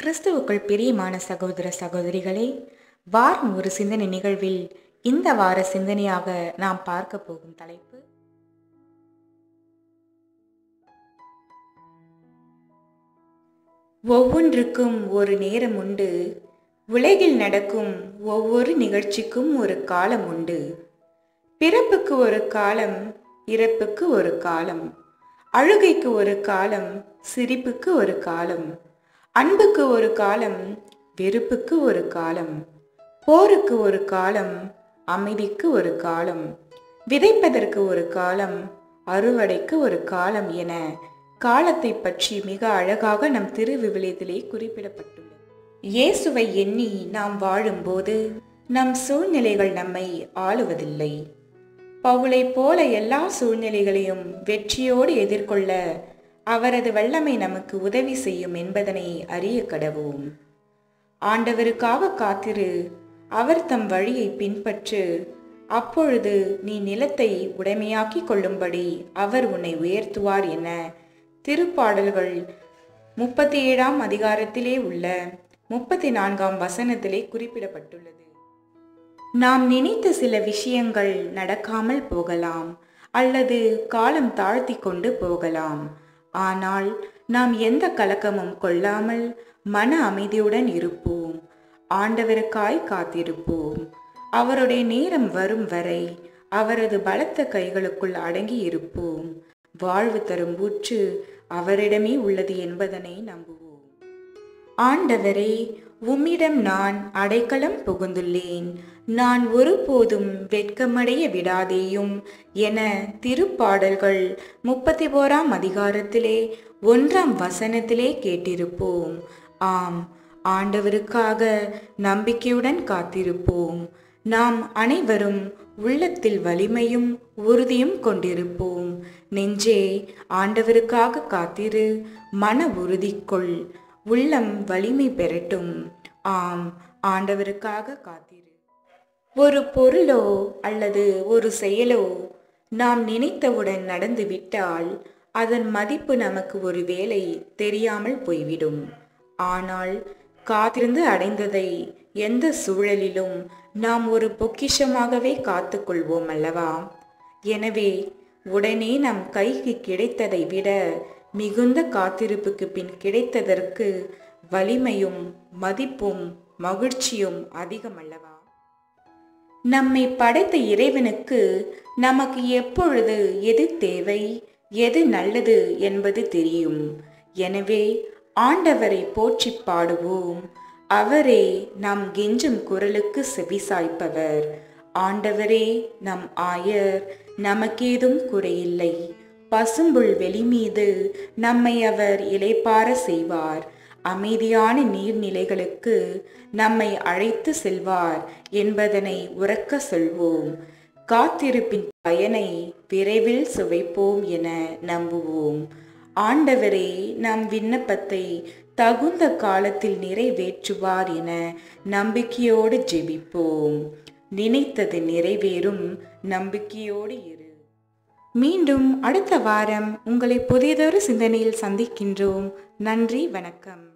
கிறிஸ்துவுக்குள் பிரியமான சகோதர சகோதரிகளே வாரம் ஒரு சிந்தனை நிகழ்வில் இந்த வார சிந்தனையாக நாம் பார்க்க போகும் தலைப்பு ஒவ்வொன்றுக்கும் ஒரு நேரம் உண்டு உலகில் நடக்கும் ஒவ்வொரு நிகழ்ச்சிக்கும் ஒரு காலம் உண்டு பிறப்புக்கு ஒரு காலம் இறப்புக்கு ஒரு காலம் அழுகைக்கு ஒரு காலம் சிரிப்புக்கு ஒரு காலம் அன்புக்கு ஒரு காலம் வெறுப்புக்கு ஒரு காலம் போருக்கு ஒரு காலம் அமைதிக்கு ஒரு காலம் விதைப்பதற்கு ஒரு காலம் அறுவடைக்கு ஒரு காலம் என காலத்தை பற்றி மிக அழகாக நம் திருவிவிலியத்திலே குறிப்பிடப்பட்டுள்ளது இயேசுவை எண்ணி நாம் வாழும்போது நம் சூழ்நிலைகள் நம்மை ஆளுவதில்லை பவுளைப் போல எல்லா சூழ்நிலைகளையும் வெற்றியோடு எதிர்கொள்ள அவரது வல்லமை நமக்கு உதவி செய்யும் என்பதனை அறிய கடவோம் ஆண்டவருக்காக காத்திரு அவர் தம் வழியை பின்பற்று அப்பொழுது நீ நிலத்தை உடைமையாக்கிக் கொள்ளும்படி அவர் உன்னை உயர்த்துவார் என திருப்பாடல்கள் முப்பத்தி ஏழாம் அதிகாரத்திலே உள்ள முப்பத்தி நான்காம் வசனத்திலே குறிப்பிடப்பட்டுள்ளது நாம் நினைத்த சில விஷயங்கள் நடக்காமல் போகலாம் அல்லது காலம் தாழ்த்தி கொண்டு போகலாம் ஆனால் நாம் எந்த கலக்கமும் கொள்ளாமல் மன அமைதியுடன் இருப்போம் ஆண்டவருக்காய் காத்திருப்போம் அவருடைய நேரம் வரும் வரை அவரது பலத்த கைகளுக்குள் அடங்கி இருப்போம் வாழ்வு தரும் ஊற்று அவரிடமே உள்ளது என்பதனை நம்புவோம் ஆண்டவரே உம்மிடம் நான் அடைக்கலம் புகுந்துள்ளேன் நான் ஒருபோதும் வெட்கமடைய விடாதேயும் என திருப்பாடல்கள் முப்பத்தி ஓராம் அதிகாரத்திலே ஒன்றாம் வசனத்திலே கேட்டிருப்போம் ஆம் ஆண்டவருக்காக நம்பிக்கையுடன் காத்திருப்போம் நாம் அனைவரும் உள்ளத்தில் வலிமையும் உறுதியும் கொண்டிருப்போம் நெஞ்சே ஆண்டவருக்காக காத்திரு மன உறுதி கொள் உள்ளம் வலிமை பெறட்டும் ஆம் ஆண்டவருக்காக காத்திரு ஒரு பொருளோ அல்லது ஒரு செயலோ நாம் நினைத்தவுடன் நடந்துவிட்டால் அதன் மதிப்பு நமக்கு ஒரு வேளை தெரியாமல் போய்விடும் ஆனால் காத்திருந்து அடைந்ததை எந்த சூழலிலும் நாம் ஒரு பொக்கிஷமாகவே காத்து கொள்வோம் அல்லவா எனவே உடனே நம் கைக்கு கிடைத்ததை விட மிகுந்த காத்திருப்புக்கு பின் கிடைத்ததற்கு வலிமையும் மதிப்பும் மகிழ்ச்சியும் அதிகம் அல்லவா நம்மை படைத்த இறைவனுக்கு நமக்கு எப்பொழுது எது தேவை எது நல்லது என்பது தெரியும் எனவே ஆண்டவரை போற்றி பாடுவோம் அவரே நம் கெஞ்சும் குரலுக்கு செவிசாய்ப்பவர் ஆண்டவரே நம் ஆயர் நமக்கேதும் குறையில்லை பசும்புல் வெளி மீது நம்மை அவர் இலைப்பார செய்வார் அமைதியான நீர்நிலைகளுக்கு நம்மை அழைத்து செல்வார் என்பதனை உறக்க சொல்வோம் காத்திருப்பின் பயனை விரைவில் சுவைப்போம் என நம்புவோம் ஆண்டவரே நம் விண்ணப்பத்தை தகுந்த காலத்தில் நிறைவேற்றுவார் என நம்பிக்கையோடு ஜெபிப்போம் நினைத்தது நிறைவேறும் நம்பிக்கையோடு இரு மீண்டும் அடுத்த வாரம் உங்களை புதியதொரு சிந்தனையில் சந்திக்கின்றோம் நன்றி வணக்கம்